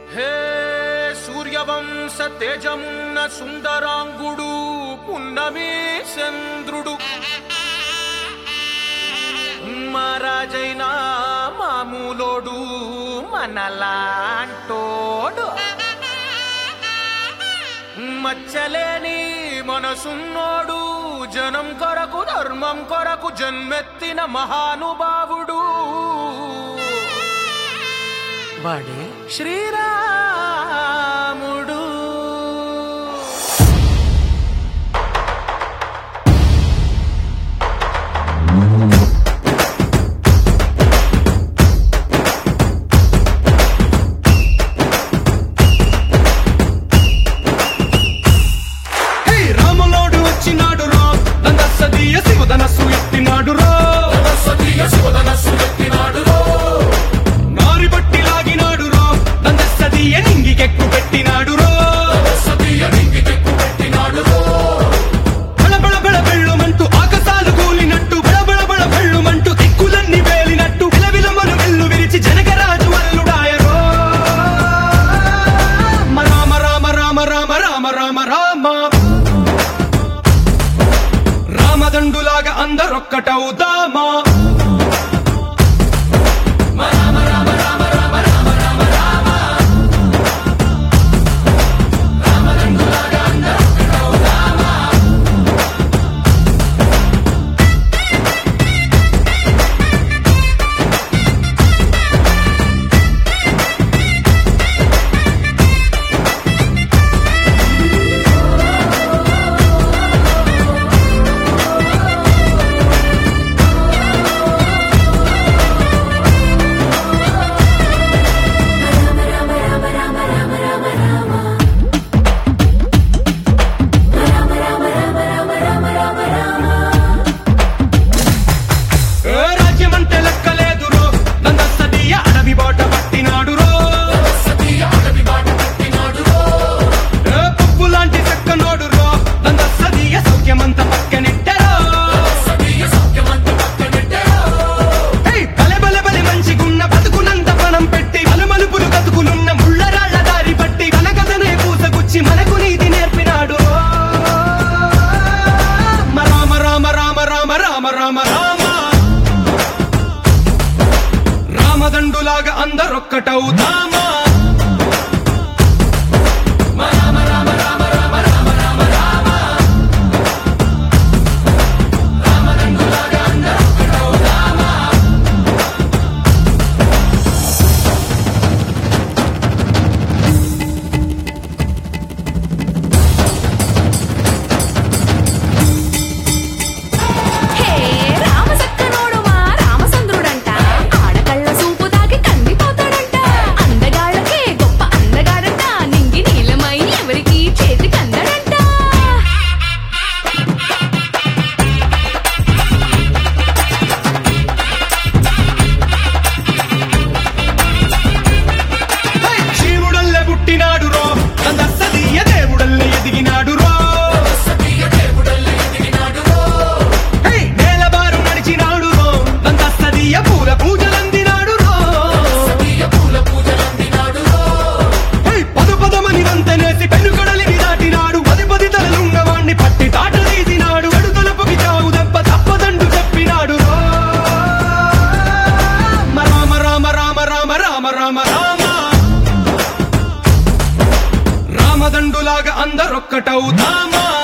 హే సూర్యవంశ తేజమున్న సుందరాంగుడు పున్నమి చంద్రుడు మహారాజైన మామూలోడు మనలాంటోడు మచ్చలేని మనసున్నోడు జనం కొరకు ధర్మం కొరకు జన్మెత్తిన మహానుభావుడు వాడే శ్రీరాముడు హే రాములోడు వచ్చినాడు రా దందసదీయ శివధనస్సు ఎత్తినాడు రా నారి బట్టి లాగినాడు రా దందసదీయ నింగికెక్కు పెట్టినాడు రా బళబళ బళ బెళ్ళుమంటూ ఆకాశాలు కూలినట్టు బళబళ బళ బెళ్ళుమంటూ దిక్కులన్నీ వేలినట్టు విలవిలమలు వెల్లు విరిచి జనకరాజు అల్లుడాయరో రామ రామ రామ రామ రామ రామ రామ రామదండులాగా అందరొక్కటవుదామా ఏ రాజ్యమంటే లెక్కలేదు రో నందసదీయ అడవి బాట పట్టినాడు రో ఏ పువ్వు లాంటి చక్కనోడు రో నందసదీయ సౌఖ్యమంత పక్కనెట్టరో ఏయ్, బలె బలె బలె మంచిగున్న బతుకునంత పణం పెట్టి మలుమలుపులు బతుకులున్న ముళ్ళరాళ్ళ దారి పట్టి కనకథనే పూసగుచ్చి మనకు నీతి నేర్పినాడు రామ రామ రామ రామ రామ రామ రామ రామదండులాగా అందరొక్కటవుదామా హే రామసక్కనోడు మా రామచంద్రుడంట ఆడకళ్ళ సూపు తాకి కందిపోతాడంట అందగాళ్ళకే గొప్ప అందగాడంట నింగి నీలమై ఎవరికి చేతి కందడంట హై! శివుడల్లే పుట్టినాడు రో నందసదీయ దేవుడల్లే ఎదిగినాడు రో హై! నేలబారు నడిచినాడు రో నందసదీయ పూల పూజలందినాడు రో హై! పదు పదమని వంతనేసి పెనుకడలిని దాటినాడు పది పది తలలున్నవాణ్ణి పట్టి తాట తీసినాడు అడు తలుపుకి చావు దెబ్బ తప్పదండు చెప్పినాడు రో రామ రామ రామ రామ రామ రామ రామ రామదండులాగా అందరొక్కటవుదామా